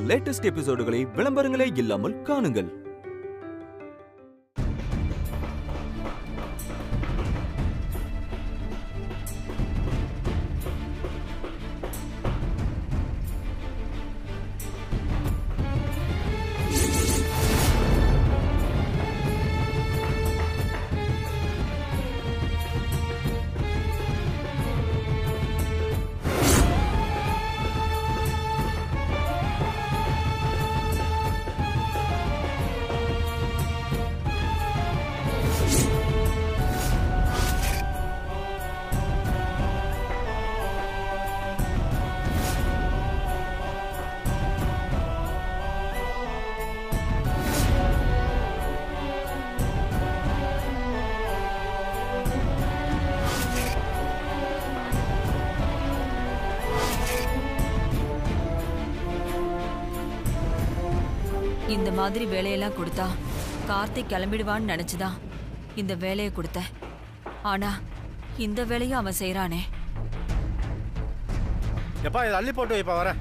Latest எபிசோடுகளை விளம்பரங்களே இல்லாமல் காணுங்கள் இந்த மாதிரி வேலையெல்லாம் கொடுத்தா கார்த்திக் கிளம்பிடுவான்னு நினைச்சுதான் இந்த வேலையை கொடுத்தேன் ஆனா இந்த வேலையும் அவன் செய்றானே எப்பா இதை அள்ளி போட்டு வைப்பா வரேன்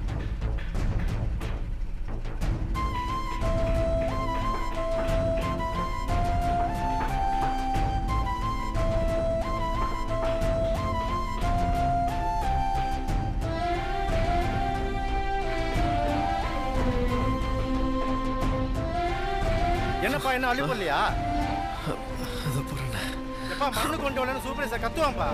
என்னப்பா என்ன அள்ளி போடலையா எப்பா மண்ணு கொண்டு வரலன்னு சூப்பர் சார் கத்துவான்ப்பா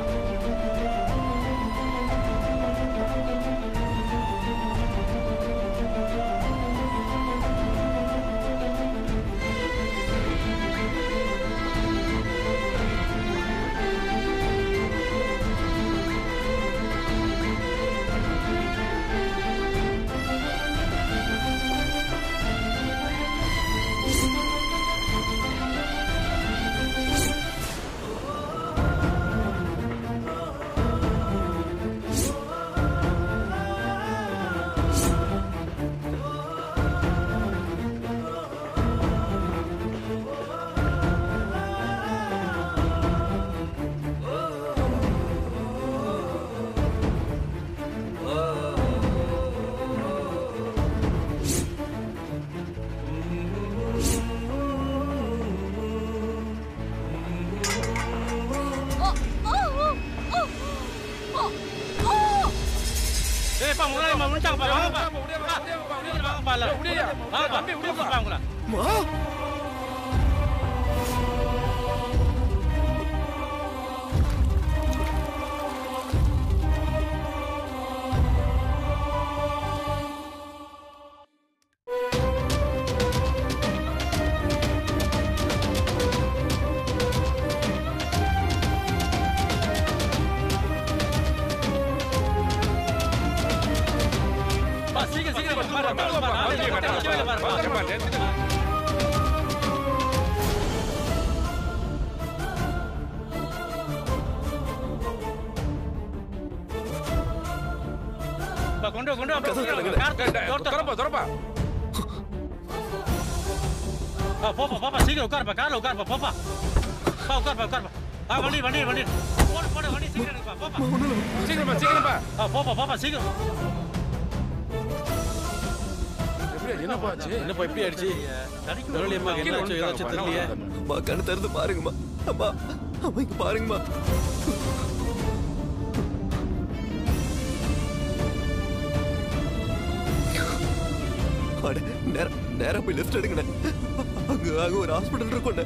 ஏய்ப்பா முன்னாடி முடிச்சாங்கப்பா வாங்கப்பா வாங்கப்பா இல்ல வாங்கப்பா வாங்கப்பா சீக்கிரம் சீக்கிரம் கொண்டு கொண்டு திறப்பா திறப்பா போப்பா போப்பா சீக்கிரம் உட்காருப்பா கார்ல உட்காருப்பா போப்பா பா உட்காருப்பா உட்காருப்பா ஆ வண்டி வண்டி வண்டி போடு போடு வண்டி சீக்கிரம் எடுப்பா போப்பா சீக்கிரமா சீக்கிரமா ஆ போப்பா போப்பா சீக்கிரம் எப்படி என்னப்பா ஆச்சு என்னப்பா இப்படி ஆயிடுச்சு முரளியம்மா கீழே என்னாச்சு ஏதாச்சும் விழுந்துட்டாங்கப்பா, தெரியலையே என்ன அம்மா கண்ணு திறந்து பாருங்கம்மா அம்மா அம்மா இங்க பாருங்கம்மா அட, நேரா நேரா போய் லிஸ்ட் எடுங்கண்ணே அங்க அங்க ஒரு ஹாஸ்பிட்டல் இருக்கும்ண்ணே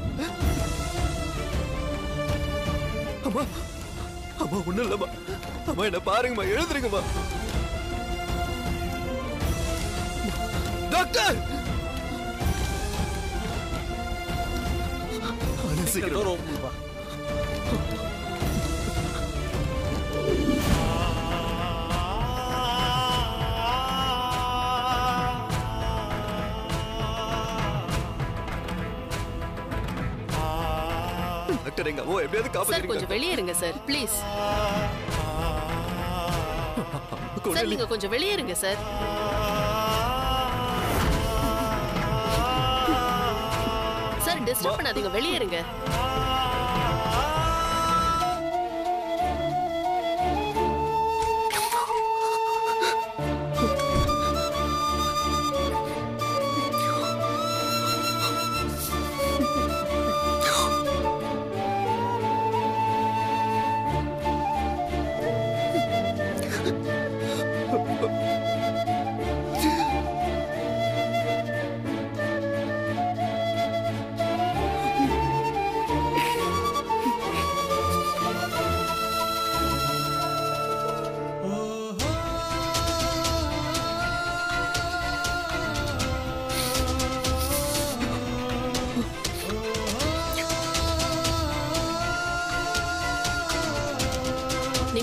அம்மா அம்மா ஒண்ணும் இல்லம்மா அம்மா என்ன பாருங்கம்மா எழுதுறீங்கம்மா டாக்டர் அண்ணா, சீக்கிரம் டோர் ஓப்பன் பண்ணுப்பா டாக்டர் எங்க அம்மா எப்படியாவது சார் காப்பாத்துறீங்க கொஞ்சம் வெளியே இருங்க சார் ப்ளீஸ் சார் நீங்க கொஞ்சம் வெளியே இருங்க சார் சார் டிஸ்டர்ப் பண்ணாதீங்க வெளியே இருங்க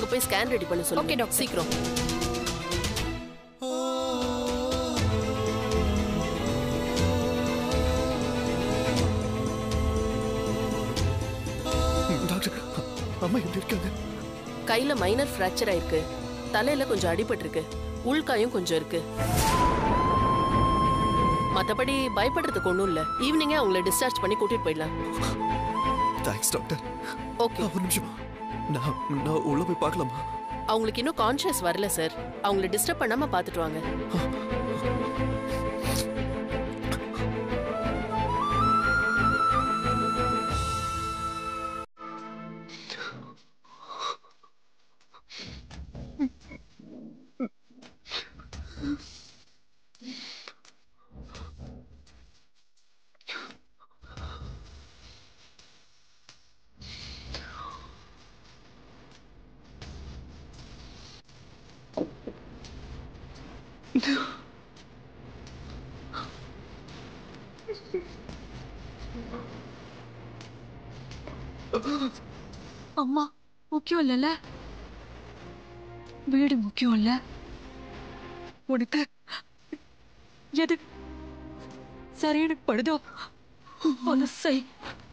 போய் ஸ்கேன் ரெடி பண்ண சொல்லுங்க Okay, doctor. சீக்கிரம் டாக்டர் அம்மா எப்படி இருக்காங்க கையில மைனர் ஃப்ராக்சர் ஆயிருக்கு தலையில கொஞ்சம் அடிபட்டிருக்கு உள்காயம் கொஞ்சம் இருக்கு மத்தபடி பயப்படுறதுக்கு ஒண்ணும் இல்ல ஈவினிங்கே அவங்கள டிஸ்சார்ஜ் பண்ணி கூட்டிட்டு போயிடலாம் தேங்க்ஸ் டாக்டர் ஓகே ஒரு நிமிஷம் நான் நான் உள்ள போய் பார்க்கலாமா அவங்களுக்கு இன்னும் கான்ஷியஸ் வரல சார் அவங்கள டிஸ்டர்ப் பண்ணாம பாத்துட்டு வாங்க அம்மா முக்கியம் இல்லைல்ல வீடு முக்கியம் இல்ல உனக்கு எது சரியான படுதோ அதை செய்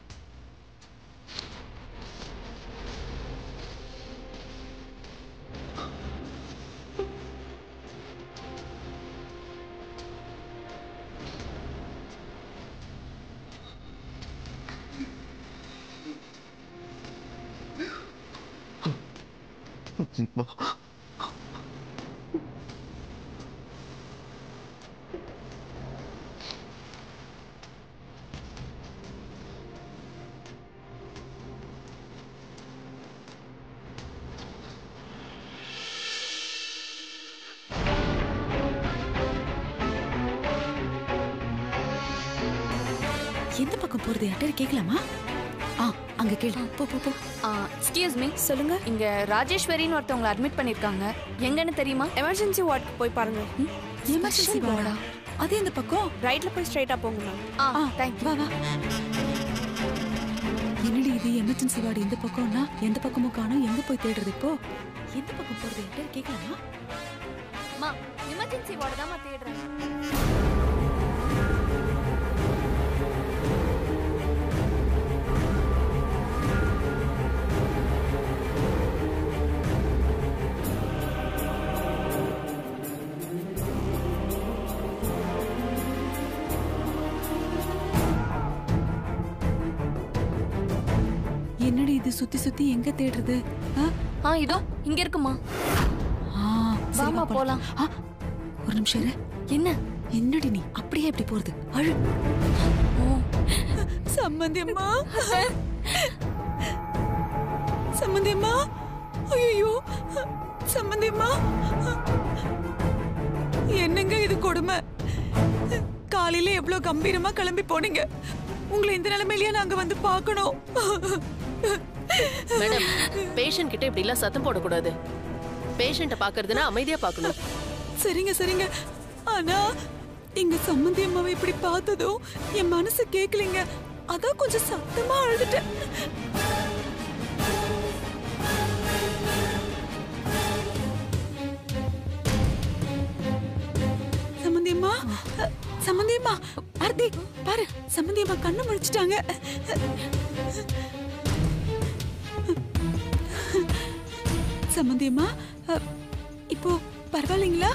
எந்த பக்கம் போறது யார்கிட்ட கேட்கலாமா ஆ அங்க கேளு போ போ போ எக்ஸ்கியூஸ் மீ சொல்லுங்க இங்க ராஜேஸ்வரின்னு ஒருத்தவங்க அட்மிட் பண்ணிருக்காங்க எங்கன்னு தெரியுமா எமர்ஜென்சி வார்டுக்கு போய் பாருங்க எமர்ஜென்சி வார்டா அது எந்த பக்கம் ரைட்ல போய் ஸ்ட்ரைட்டா போங்க மேம் ஆ தேங்க் வா வா என்னடி இது எமர்ஜென்சி வார்டு இந்த பக்கம்னா எந்த பக்கமும் காணோம் எங்க போய் தேடுறது இப்போ எந்த பக்கம் போறது யார்கிட்ட கேட்கலாமா மா எமர்ஜென்சி வார்டு தான் தேடுறேன் என்னடி இது சுத்தி சுத்தி எங்க தேடுறது ஆ? ஆ இதோ இங்க இருக்குமா ஆ, சரி, வாமா வா, போலாம். ஆ, ஒரு நிமிஷம் இரு என்ன என்னடி நீ அப்படியே எப்படி போறது அழு சம்மந்தி அம்மா சம்மந்தி அம்மா ஐயோ சம்மந்தி அம்மா என்னங்க இது கொடுமை காலையில எவ்வளவு கம்பீரமா கிளம்பி போனீங்க உங்களை இந்த நிலைமையிலேயே நாங்க வந்து பார்க்கணும் மேடம் பேஷண்ட் கிட்ட இப்படி எல்லாம் சத்தம் போடக்கூடாது பேஷண்ட்டை பாக்குறதுன்னா அமைதியா பார்க்கணும் சரிங்க சரிங்க ஆனா எங்க சம்மந்தி அம்மாவை இப்படி பார்த்ததும் என் மனசு கேட்கலைங்க அதான் கொஞ்சம் சத்தமா அழுதுட்டேன் சம்மந்தி அம்மா சம்மந்தி அம்மா ஆர்த்தி பாரு சம்மந்தி அம்மா கண்ணு முழிச்சிட்டாங்க சம்மந்தி அம்மா அ, இப்போ பரவாயில்லைங்களா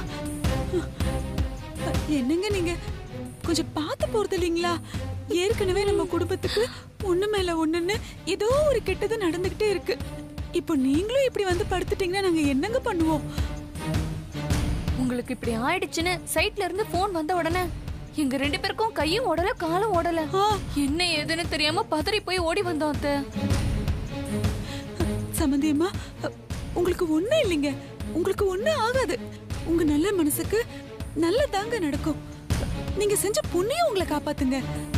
அ, என்னங்க நீங்க கொஞ்சம் பார்த்து போறது இல்லைங்களா ஏற்கனவே நம்ம குடும்பத்துக்கு ஒண்ணு மேல ஒண்ணுன்னு ஏதோ ஒரு கெட்டது நடந்துகிட்டே இருக்கு இப்போ நீங்களும் இப்படி வந்து படுத்துட்டீங்கன்னா நாங்க என்னங்க பண்ணுவோம் உங்களுக்கு இப்படி ஆயிடுச்சுன்னு சைட்ல இருந்து போன் வந்த உடனே எங்க ரெண்டு பேருக்கும் கையும் ஓடல காலும் ஓடல ஆ. என்ன ஏதுன்னு தெரியாம பதறி போய் ஓடி வந்தோம் அத்தை சம்மந்தி அம்மா அ, உங்களுக்கு ஒண்ணும் இல்லைங்க உங்களுக்கு ஒண்ணும் ஆகாது உங்க நல்ல மனசுக்கு நல்லதாங்க நடக்கும் நீங்க செஞ்ச புண்ணியம் உங்களை காப்பாத்துங்க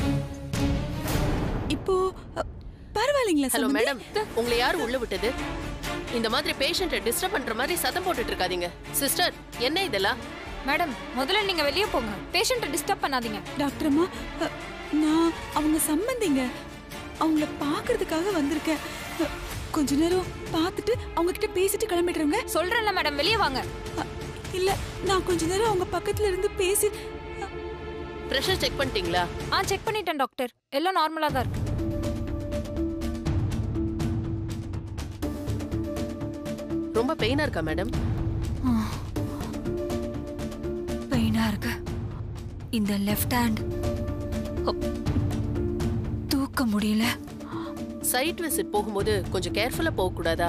இப்போ அ, பரவாயில்லைங்களா ஹலோ சம்மந்தி? மேடம் உங்களை யார் உள்ள விட்டது இந்த மாதிரி பேஷண்ட்டை டிஸ்டர்ப் பண்ற மாதிரி சத்தம் போட்டுட்டு இருக்காதீங்க சிஸ்டர் என்ன இதெல்லாம் மேடம் முதல்ல நீங்க வெளியே போங்க பேஷண்ட்டை டிஸ்டர்ப் பண்ணாதீங்க டாக்டர் அம்மா அ, நான் அவங்க சம்பந்திங்க அவங்கள பார்க்கறதுக்காக வந்திருக்கேன் அ, கொஞ்ச நேரம் பார்த்துட்டு அவங்க கிட்ட பேசிட்டு கிளம்பிடுறவங்க சொல்றேன்ல மேடம் வெளியே வாங்க இல்ல நான் கொஞ்ச நேரம் அவங்க பக்கத்துல இருந்து பேசி ப்ரெஷர் செக் பண்ணிட்டீங்களா ஆ செக் பண்ணிட்டேன் டாக்டர் எல்லாம் நார்மலா தான் இருக்கு ரொம்ப பெயினா இருக்கா மேடம் பெயினா இருக்கு இந்த லெஃப்ட் ஹேண்ட் தூக்க முடியல சைட் விசிட் போகும்போது கொஞ்சம் கேர்ஃபுல்லா போக கூடாதா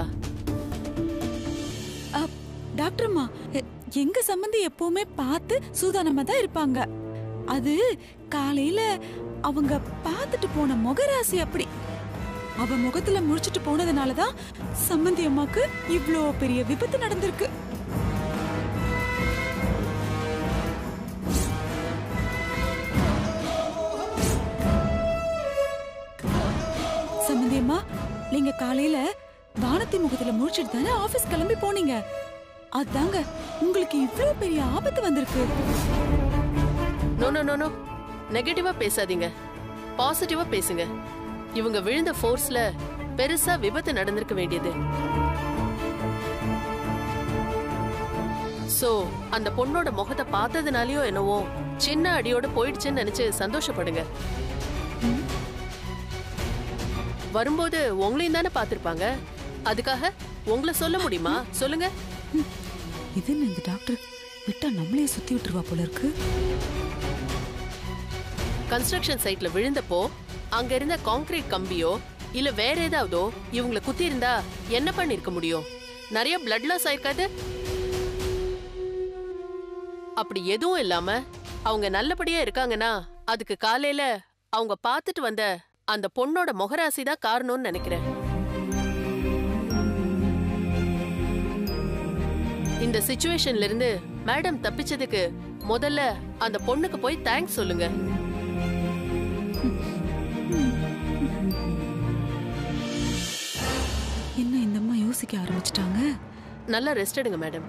அ, டாக்டர்மா எ- எங்க சம்பந்தி எப்பவுமே பார்த்து சூதானமா தான் இருப்பாங்க அது காலையில அவங்க பார்த்துட்டு போன முகராசி அப்படி அவ முகத்துல முடிச்சிட்டு போனதுனால தான் சம்பந்தி அம்மாக்கு இவ்ளோ பெரிய விபத்து நடந்திருக்கு சம்பந்தி அம்மா நீங்க காலையில வானத்தி முகத்துல முடிச்சிட்டு தானே ஆபீஸ் கிளம்பி போனீங்க அதாங்க உங்களுக்கு இவ்ளோ பெரிய ஆபத்து வந்திருக்கு நோ நோ நோ நோ நெகட்டிவா பேசாதீங்க பாசிட்டிவா பேசுங்க இவங்க விழுந்த ஃபோர்ஸ்ல பெருசா விபத்து நடந்திருக்க வேண்டியது சோ அந்த பொண்ணோட முகத்தை பார்த்ததுனாலயோ என்னவோ சின்ன அடியோட போயிடுச்சுன்னு நினைச்சு சந்தோஷப்படுங்க வரும்போது உங்களையும் தானே பார்த்திருப்பாங்க அதுக்காக உங்களை சொல்ல முடியுமா சொல்லுங்க இது என்ன இந்த டாக்டர் விட்டா நம்மளே சுத்தி விட்டுருவா போல இருக்கு கன்ஸ்ட்ரக்ஷன் சைட்ல விழுந்தப்போ அங்க இருந்த கான்கிரீட் கம்பியோ இல்ல வேற ஏதாவதோ இவங்கள குத்தி இருந்தா என்ன பண்ணிருக்க முடியும் நிறைய பிளட் லாஸ் ஆயிருக்காது அப்படி எதுவும் இல்லாம அவங்க நல்லபடியா இருக்காங்கன்னா அதுக்கு காலையில அவங்க பார்த்துட்டு வந்த அந்த பொண்ணோட முகராசி தான் காரணம்னு நினைக்கிறேன் இந்த சுச்சுவேஷன்ல இருந்து மேடம் தப்பிச்சதுக்கு முதல்ல அந்த பொண்ணுக்கு போய் தேங்க்ஸ் சொல்லுங்க என்ன இந்த அம்மா யோசிக்க ஆரம்பிச்சிட்டாங்க நல்லா ரெஸ்ட் எடுங்க மேடம்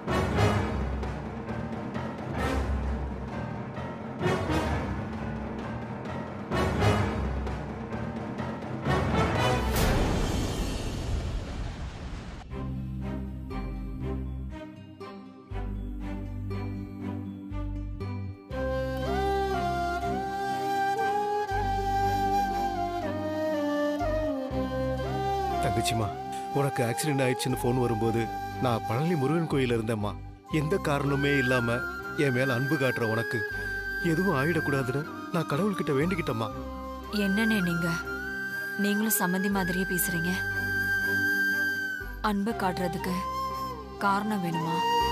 தங்கச்சிமா உனக்கு ஆக்சிடென்ட் ஆயிடுச்சுன்னு ஃபோன் வரும்போது நான் பழனி முருகன் கோயில இருந்தேம்மா எந்த காரணமே இல்லாம என் மேல அன்பு காட்டுற உனக்கு எதுவும் ஆயிடக்கூடாதுன்னு நான் கடவுள்கிட்ட வேண்டிக்கிட்டேம்மா என்னண்ணே நீங்க நீங்களும் சம்மந்தி மாதிரியே பேசுறீங்க அன்பு காட்டுறதுக்கு காரணம் வேணுமா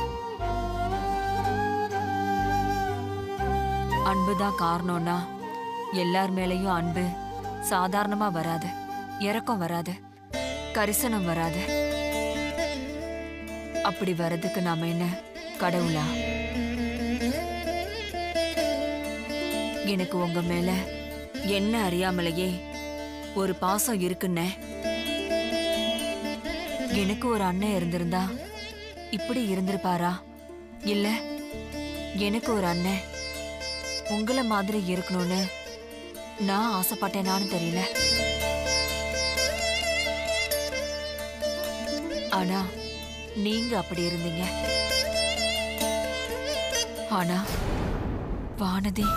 அன்பு தான் காரணம்னா எல்லார் மேலயும் அன்பு சாதாரணமா வராது இறக்கம் வராது கரிசனம் வராது அப்படி வர்றதுக்கு நாம என்ன கடவுளா எனக்கு உங்க மேல என்ன அறியாமலேயே ஒரு பாசம் இருக்குன்னே எனக்கு ஒரு அண்ணன் இருந்திருந்தா இப்படி இருந்திருப்பாரா இல்ல எனக்கு ஒரு அண்ணன் உங்கள மாதிரி இருக்கணும்னு நான் ஆசைப்பட்டேனான்னு தெரியல ஆனா நீங்க அப்படி இருந்தீங்க ஆனா வானதி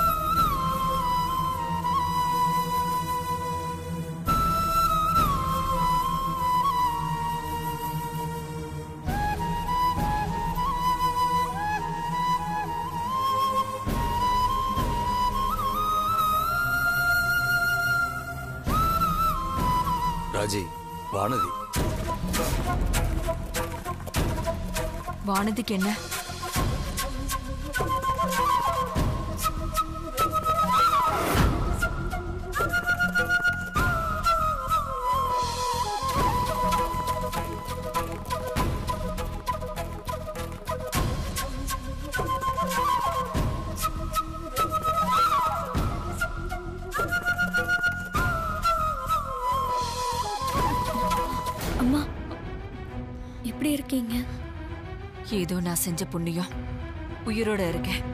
ராஜி வானதி வானதிக்கு என்ன அம்மா எப்படி இருக்கீங்க ஏதோ நான் செஞ்ச புண்ணியம் உயிரோட இருக்கேன்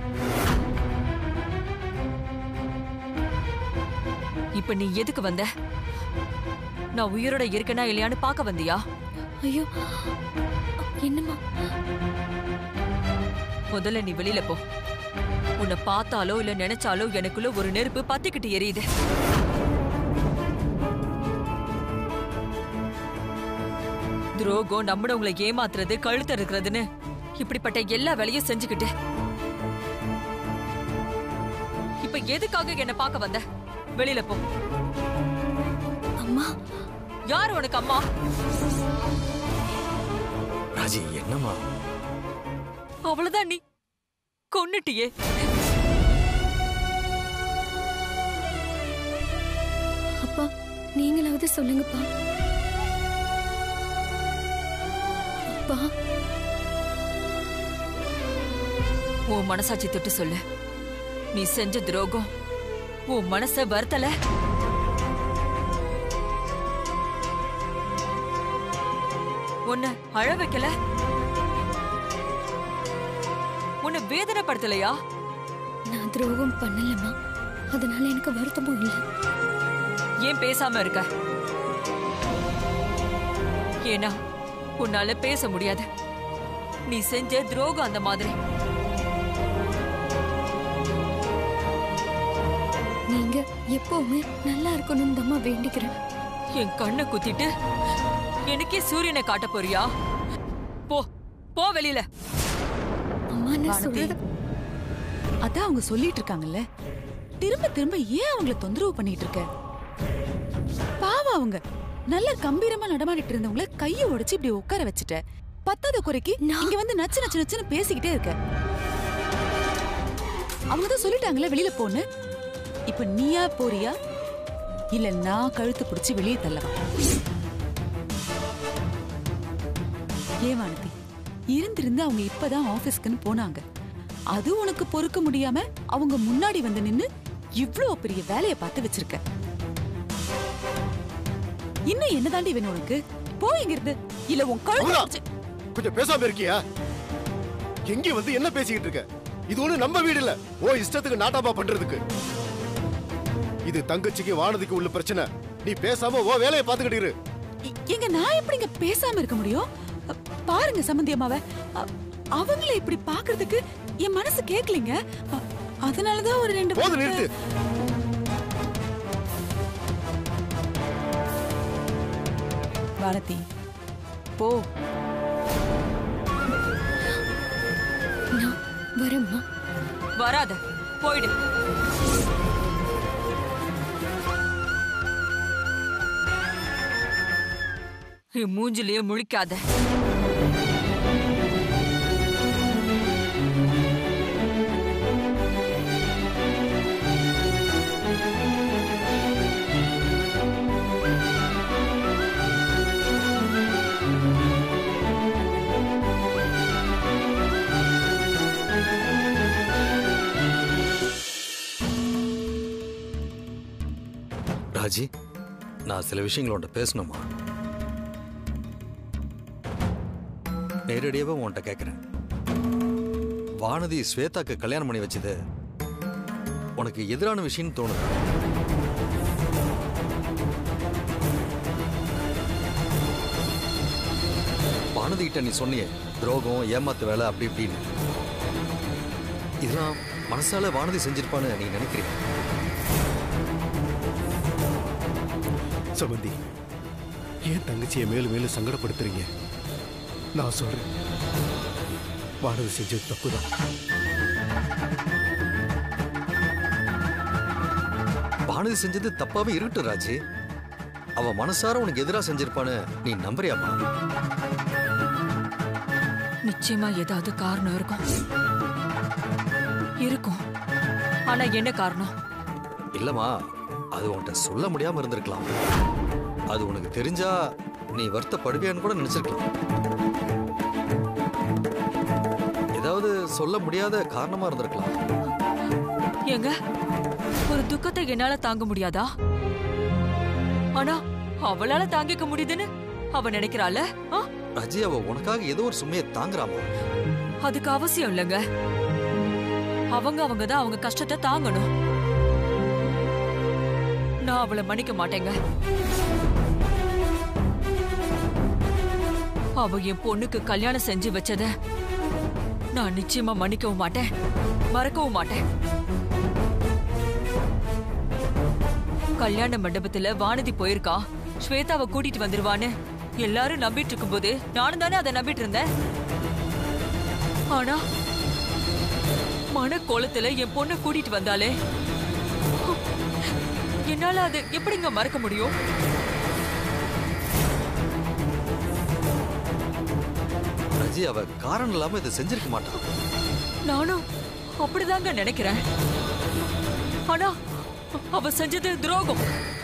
இப்ப நீ எதுக்கு வந்த நான் உயிரோட இருக்கேனா இல்லையான்னு பார்க்க வந்தியா ஐயோ என்னம்மா முதல்ல நீ வெளியில போ உன்னை பார்த்தாலோ இல்ல நினைச்சாலோ எனக்குள்ள ஒரு நெருப்பு பத்திக்கிட்டு எரியுது துரோகம் நம்பினவங்களை ஏமாத்துறது கழுத்து இருக்கிறதுன்னு இப்படிப்பட்ட எல்லா வேலையும் செஞ்சுக்கிட்டு இப்ப எதுக்காக என்ன பார்க்க வந்த வெளியில போ அம்மா யார் உனக்கு அம்மா ராஜி என்னம்மா அவ்வளவுதான் நீ கொன்னுட்டியே அப்பா நீங்களாவது சொல்லுங்கப்பா அப்பா உன் மனசாட்சி தொட்டு சொல்லு நீ செஞ்ச துரோகம் உன் மனச வருத்தல உன்னை அழ வைக்கல உன்னை வேதனைப்படுத்தலையா நான் துரோகம் பண்ணலம்மா அதனால எனக்கு வருத்தமும் இல்லை ஏன் பேசாம இருக்க ஏன்னா உன்னால பேச முடியாது நீ செஞ்ச துரோகம் அந்த மாதிரி நீங்க எப்பவுமே நல்லா இருக்கணும்னு தாம்மா வேண்டிக்கிறேன் என் கண்ணை குத்திட்டு எனக்கே சூரியனை காட்ட போறியா போ போ வெளியில அம்மா நான் வானதி. சொல்றது அதான் அவங்க சொல்லிட்டு இருக்காங்கல்ல திரும்ப திரும்ப ஏன் அவங்கள தொந்தரவு பண்ணிட்டு இருக்க பாவம் அவங்க நல்ல கம்பீரமா நடமாடிட்டு இருந்தவங்கள கைய உடைச்சு இப்படி உட்கார வச்சுட்ட பத்தாத குறைக்கு இங்க வந்து நச்சு நச்சு நச்சுன்னு பேசிக்கிட்டே இருக்க அவங்க தான் சொல்லிட்டாங்கல்ல வெளியில போன்னு இப்ப நீயா போறியா இல்ல நான் கழுத்து பிடிச்சு வெளியே தள்ளவா ஏன் வானதி இருந்திருந்து அவங்க இப்பதான் ஆபீஸ்க்குன்னு போனாங்க அது உனக்கு பொறுக்க முடியாம அவங்க முன்னாடி வந்து நின்னு இவ்ளோ பெரிய வேலைய பார்த்து வச்சிருக்க இன்னும் என்னதாண்டி வேணும் உனக்கு போய் இங்க இருந்து இல்ல உன் கழுத்து அமுதா! பிடிச்சு- கொஞ்சம் பேசாம இருக்கியா எங்க வந்து என்ன பேசிக்கிட்டு இருக்க இது ஒண்ணு நம்ம வீடு இல்ல ஓ இஷ்டத்துக்கு நாட்டாப்பா பண்றதுக்கு இது தங்கச்சிக்கு வானதிக்கு உள்ள பிரச்சனை நீ பேசாம ஓ வேலையை பாத்துக்கிட்டு இரு இ- எங்க நான் எப்படிங்க பேசாம இருக்க முடியும் அ, பாருங்க சம்பந்தி அம்மாவ அ, அவங்கள இப்படி பாக்குறதுக்கு என் மனசு கேக்கலைங்க அ, அதனாலதான் ஒரு ரெண்டு போது நிறுத்து வானதி போ நான் வரேம்மா வராத போயிடு என் மூஞ்சிலேயே முழிக்காத ராஜி நான் சில விஷயங்களோட பேசணுமா நேரடியாவே உன்கிட்ட கேட்குறேன் வானதி ஸ்வேதாக்கு கல்யாணம் பண்ணி வச்சது உனக்கு எதிரான விஷயம்னு தோணுதா வானதி கிட்ட நீ சொன்னியே துரோகம் ஏமாத்து வேலை அப்படி இப்படின்னு இதெல்லாம் மனசால வானதி செஞ்சிருப்பான்னு நீ நினைக்கிறீங்க சமந்தி ஏன் தங்கச்சியை மேலும் மேலும் சங்கடப்படுத்துறீங்க நான் சொல்றேன் வானதி செஞ்சது தப்புதான் வானதி செஞ்சது தப்பாவே இருக்கட்டும் ராஜி அவ மனசார உனக்கு எதிரா செஞ்சிருப்பான்னு நீ நம்புறியாமா நிச்சயமா ஏதாவது காரணம் இருக்கும் இருக்கும் ஆனா என்ன காரணம் இல்லம்மா அது உன்கிட்ட சொல்ல முடியாம இருந்திருக்கலாம் அது உனக்கு தெரிஞ்சா நீ வருத்தப்படுவியான்னு கூட நினைச்சிருக்கலாம் ஏதாவது சொல்ல முடியாத காரணமா இருந்திருக்கலாம் ஏங்க ஒரு துக்கத்தை என்னால தாங்க முடியாதா ஆனா அவளால தாங்கிக்க முடியுதுன்னு அவ நினைக்கிறாள ஆ? ராஜி அவ உனக்காக ஏதோ ஒரு சுமையை தாங்குறாமா அதுக்கு அவசியம் இல்லைங்க அவங்க அவங்க தான் அவங்க கஷ்டத்தை தாங்கணும் நான் அவளை மன்னிக்க மாட்டேங்க அவ என் பொண்ணுக்கு கல்யாணம் செஞ்சு வச்சத நான் நிச்சயமா மன்னிக்கவும் மாட்டேன் மறக்கவும் மாட்டேன் கல்யாண மண்டபத்துல வானதி போயிருக்கா ஸ்வேதாவை கூட்டிட்டு வந்துருவான்னு எல்லாரும் நம்பிட்டு இருக்கும்போது நானும் தானே அதை நம்பிட்டு இருந்தேன் ஆனா மனக்கோலத்துல என் பொண்ணை கூட்டிட்டு வந்தாலே என்னால அது எப்படிங்க மறக்க முடியும் ரஜி அவ காரணம் இல்லாம இதை செஞ்சிருக்க மாட்டான் நானும் அப்படிதாங்க நினைக்கிறேன் ஆனா அவ செஞ்சது துரோகம்